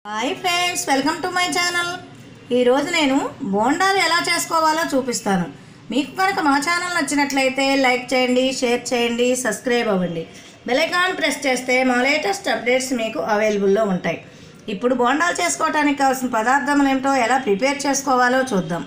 hi friends welcome to my channel ఈరోజు నేను బోండాలు ఎలా చేసుకోవాలో చూపిస్తాను మీకు కనుక మా ఛానల్ నచ్చినట్లయితే లైక్ చేయండి షేర్ చేయండి సబ్స్క్రైబ్ అవ్వండి బెలైకాన్ ప్రెస్ చేస్తే మా లేటెస్ట్ అప్డేట్స్ మీకు అవైలబుల్లో ఉంటాయి ఇప్పుడు బోండాలు చేసుకోవడానికి కావాల్సిన పదార్థములు ఏమిటో ఎలా ప్రిపేర్ చేసుకోవాలో చూద్దాం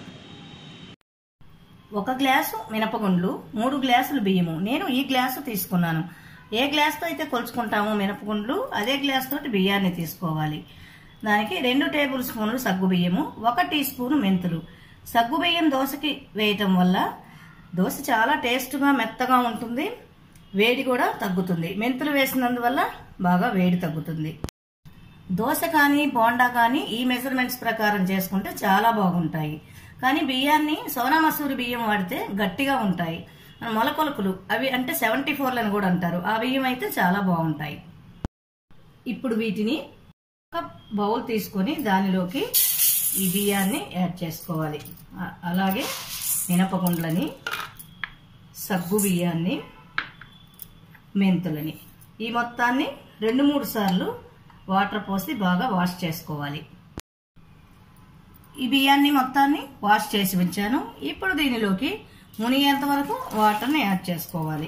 ఒక గ్లాసు మినపగుండ్లు మూడు గ్లాసులు బియ్యము నేను ఈ గ్లాసు తీసుకున్నాను ఏ గ్లాస్తో అయితే కొలుచుకుంటామో మినపగుండ్లు అదే గ్లాస్ తోటి బియ్యాన్ని తీసుకోవాలి దానికి రెండు టేబుల్ స్పూన్లు సగ్గు బియ్యము ఒక టీ స్పూన్ మెంతులు సగ్గు బియ్యం దోశకి వేయటం వల్ల దోశ చాలా టేస్ట్గా మెత్తగా ఉంటుంది వేడి కూడా తగ్గుతుంది మెంతులు వేసినందువల్ల బాగా వేడి తగ్గుతుంది దోశ కానీ బోండా కానీ ఈ మెజర్మెంట్స్ ప్రకారం చేసుకుంటే చాలా బాగుంటాయి కానీ బియ్యాన్ని సోనా మసూరి బియ్యం వాడితే గట్టిగా ఉంటాయి మొలకొలుకులు అవి అంటే సెవెంటీ ఫోర్లని కూడా అంటారు ఆ బియ్యం అయితే చాలా బాగుంటాయి ఇప్పుడు వీటిని ఒక బౌల్ తీసుకొని దానిలోకి ఈ బియ్యాన్ని యాడ్ చేసుకోవాలి అ- అలాగే మినపగుండ్లని సగ్గు బియ్యాన్ని మెంతులని ఈ మొత్తాన్ని రెండు మూడు సార్లు వాటర్ పోసి బాగా వాష్ చేసుకోవాలి ఈ బియ్యాన్ని మొత్తాన్ని వాష్ చేసి ఉంచాను ఇప్పుడు దీనిలోకి మునిగేంత వరకు వాటర్ని యాడ్ చేసుకోవాలి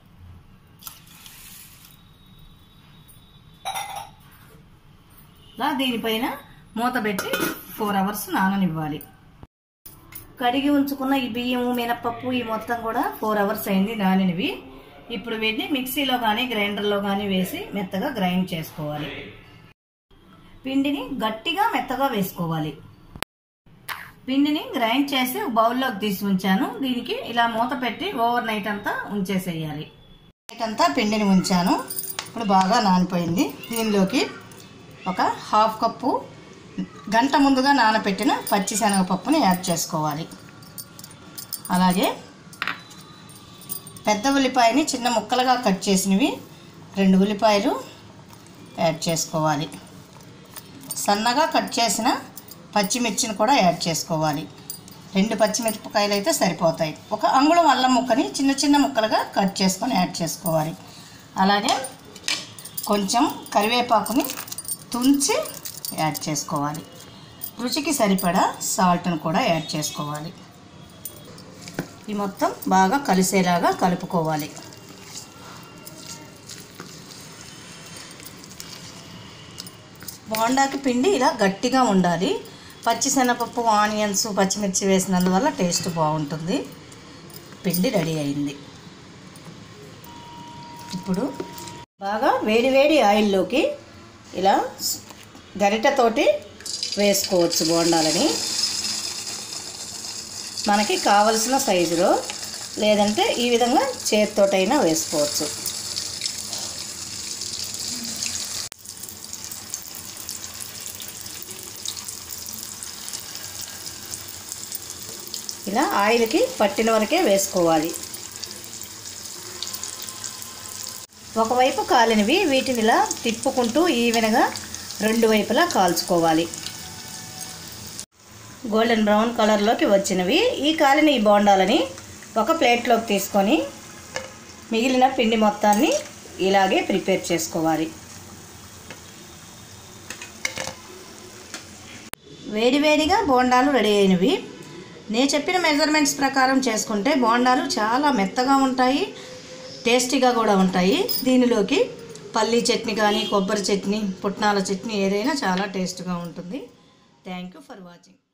ఇలా దీనిపైన మూత పెట్టి ఫోర్ అవర్స్ నాననివ్వాలి కడిగి ఉంచుకున్న ఈ బియ్యము మినపప్పు ఈ మొత్తం కూడా ఫోర్ అవర్స్ అయింది నానినవి ఇప్పుడు వీటిని మిక్సీలో కానీ గ్రైండర్లో కానీ వేసి మెత్తగా గ్రైండ్ చేసుకోవాలి పిండిని గట్టిగా మెత్తగా వేసుకోవాలి పిండిని గ్రైండ్ చేసి ఒక బౌల్లోకి తీసి ఉంచాను దీనికి ఇలా మూత పెట్టి ఓవర్ నైట్ అంతా ఉంచేసేయాలి నైట్ అంతా పిండిని ఉంచాను ఇప్పుడు బాగా నానిపోయింది దీనిలోకి ఒక హాఫ్ కప్పు గంట ముందుగా నానబెట్టిన పచ్చిశనగపప్పుని యాడ్ చేసుకోవాలి అలాగే పెద్ద ఉల్లిపాయని చిన్న ముక్కలుగా కట్ చేసినవి రెండు ఉల్లిపాయలు యాడ్ చేసుకోవాలి సన్నగా కట్ చేసిన పచ్చిమిర్చిని కూడా యాడ్ చేసుకోవాలి రెండు పచ్చిమిరపకాయలు అయితే సరిపోతాయి ఒక అంగుళం అల్లం ముక్కని చిన్న చిన్న ముక్కలుగా కట్ చేసుకొని యాడ్ చేసుకోవాలి అలాగే కొంచెం కరివేపాకుని తుంచి యాడ్ చేసుకోవాలి రుచికి సరిపడా సాల్ట్ను కూడా యాడ్ చేసుకోవాలి ఈ మొత్తం బాగా కలిసేలాగా కలుపుకోవాలి బోండాకి పిండి ఇలా గట్టిగా ఉండాలి పచ్చిశనగపప్పు ఆనియన్స్ పచ్చిమిర్చి వేసినందువల్ల టేస్ట్ బాగుంటుంది పిండి రెడీ అయింది ఇప్పుడు బాగా వేడి వేడి ఆయిల్లోకి ఇలా స్- గరిటెతోటి వేసుకోవచ్చు బోండాలని మనకి కావలసిన సైజులో లేదంటే ఈ విధంగా చేతితోటైనా వేసుకోవచ్చు ఇలా ఆయిల్కి పట్టిన వరకే వేసుకోవాలి ఒకవైపు కాలినవి వీటిని ఇలా తిప్పుకుంటూ ఈవెన్గా రెండు వైపులా కాల్చుకోవాలి గోల్డెన్ బ్రౌన్ కలర్లోకి వచ్చినవి ఈ కాలిన ఈ బోండాలని ఒక ప్లేట్లోకి తీసుకొని మిగిలిన పిండి మొత్తాన్ని ఇలాగే ప్రిపేర్ చేసుకోవాలి వేడివేడిగా బోండాలు రెడీ అయినవి నేను చెప్పిన మెజర్మెంట్స్ ప్రకారం చేసుకుంటే బోండాలు చాలా మెత్తగా ఉంటాయి టేస్టీగా కూడా ఉంటాయి దీనిలోకి పల్లీ చట్నీ కానీ కొబ్బరి చట్నీ పుట్నాల చట్నీ ఏదైనా చాలా టేస్ట్గా ఉంటుంది థ్యాంక్ యూ ఫర్ వాచింగ్